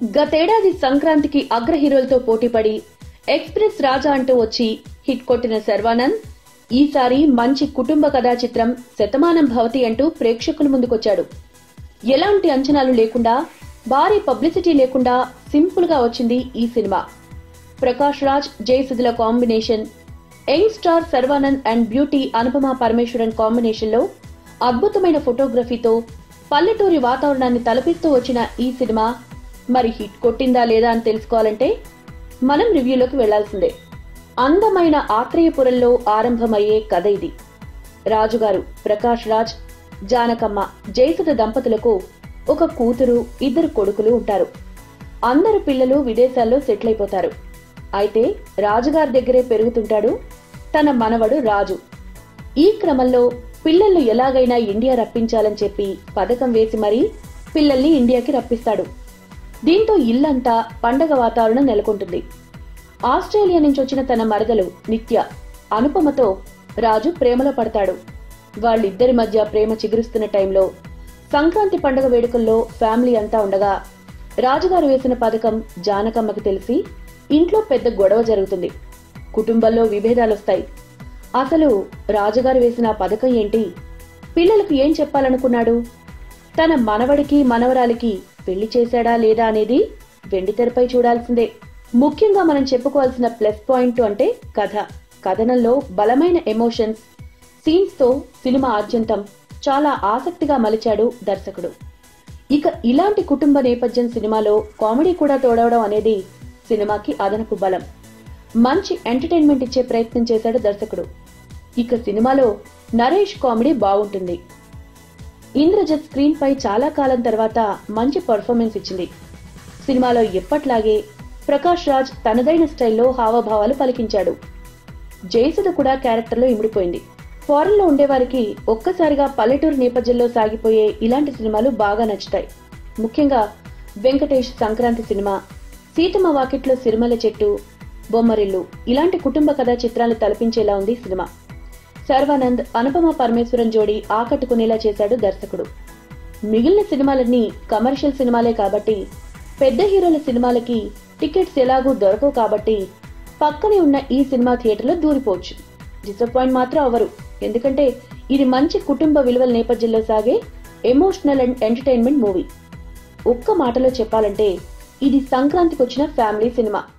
గతేడాది సంక్రాంతికి అగ్ర హీరోలతో పోటీపడి ఎక్స్ప్రెస్ రాజా అంటూ వచ్చి హిట్ కొట్టిన శర్వానంద్ ఈసారి మంచి కుటుంబ కథా చిత్రం శతమానం భవతి అంటూ ప్రేక్షకుల ముందుకొచ్చాడు ఎలాంటి అంచనాలు లేకుండా భారీ పబ్లిసిటీ లేకుండా సింపుల్ గా వచ్చింది ఈ సినిమా ప్రకాష్ రాజ్ జయసుధుల combination young star Sharwanand and beauty Anupama Parameswaran combination లో అద్భుతమైన ఫోటోగ్రఫీతో పల్లెటూరి వాతావరణాన్ని తలపిస్తూ వచ్చిన ఈ సినిమా మరి హిట్ కొట్టిందా లేదా అని తెలుసుకోవాలంటే మనం రివ్యూలోకి వెళ్లాల్సిందే అందమైన ఆత్రేయపురంలో ఆరంభమయ్యే కథ ఇది రాజుగారు ప్రకాష్ రాజ్ జానకమ్మ జయసుధ దంపతులకు ఒక కూతురు ఇద్దరు కొడుకులు ఉంటారు అందరు పిల్లలు విదేశాల్లో సెటిల్ అయిపోతారు అయితే రాజుగారి దగ్గరే పెరుగుతుంటాడు తన మనవడు రాజు ఈ క్రమంలో పిల్లల్ని ఎలాగైనా ఇండియా రప్పించాలని చెప్పి పథకం వేసి మరీ పిల్లల్ని ఇండియాకి రప్పిస్తాడు దీంతో ఇల్లంతా పండగ వాతావరణం నెలకొంటుంది ఆస్ట్రేలియా నుంచి వచ్చిన తన మరదలు నిత్య అనుపమతో రాజు ప్రేమలో పడతాడు వాళ్ళిద్దరి మధ్య ప్రేమ చిగురుస్తున్న టైంలో సంక్రాంతి పండుగ వేడుకల్లో ఫ్యామిలీ అంతా ఉండగా రాజుగారు వేసిన పథకం జానకమ్మకి తెలిసి ఇంట్లో పెద్ద గొడవ జరుగుతుంది కుటుంబంలో విభేదాలొస్తాయి అసలు రాజుగారు వేసిన ఆ పథకం ఏంటి పిల్లలకు ఏం చెప్పాలనుకున్నాడు తన మనవడికి మనవరాలికి పెళ్లి చేశాడా లేదా అనేది వెండితెరపై చూడాల్సిందే ముఖ్యంగా మనం చెప్పుకోవాల్సిన ప్లస్ పాయింట్ అంటే కథ కథనంలో బలమైన ఎమోషన్స్ సీన్స్ తో సినిమా ఆద్యంతం చాలా ఆసక్తిగా మలిచాడు దర్శకుడు ఇక ఇలాంటి కుటుంబ నేపథ్యం సినిమాలో కామెడీ కూడా తోడవడం అనేది సినిమాకి అదనపు బలం మంచి ఎంటర్టైన్మెంట్ ఇచ్చే ప్రయత్నం చేశాడు దర్శకుడు ఇక సినిమాలో నరేష్ కామెడీ బాగుంటుంది ఇంద్రజిత్ స్క్రీన్ పై చాలా కాలం తర్వాత మంచి పర్ఫార్మెన్స్ ఇచ్చింది సినిమాలో ఎప్పట్లాగే ప్రకాష్ రాజ్ తనదైన స్టైల్లో హావభావాలు పలికించాడు జయసుధ కూడా క్యారెక్టర్లో ఇమిడిపోయింది ఫారెన్ లో ఉండేవారికి ఒక్కసారిగా పల్లెటూరు నేపథ్యంలో సాగిపోయే ఇలాంటి సినిమాలు బాగా నచ్చుతాయి ముఖ్యంగా వెంకటేష్ సంక్రాంతి సినిమా సీతమ్మ వాకిట్లో సిరిమల చెట్టు బొమ్మరిల్లు ఇలాంటి కుటుంబ కథా చిత్రాలు తలపించేలా ఉంది సినిమా శర్వానంద్ అనుపమ పరమేశ్వరన్ జోడీ ఆకట్టుకునేలా చేశాడు దర్శకుడు మిగిలిన సినిమాలన్నీ కమర్షియల్ సినిమాలే కాబట్టి పెద్ద హీరోల సినిమాలకి టికెట్స్ ఎలాగూ దొరకవు కాబట్టి పక్కనే ఉన్న ఈ సినిమా థియేటర్లో దూరిపోవచ్చు డిసప్పాయింట్ మాత్రం అవరు ఎందుకంటే ఇది మంచి కుటుంబ విలువల నేపథ్యంలో సాగే ఎమోషనల్ అండ్ ఎంటర్టైన్మెంట్ మూవీ ఒక్క మాటలో చెప్పాలంటే ఇది సంక్రాంతికి వచ్చిన ఫ్యామిలీ సినిమా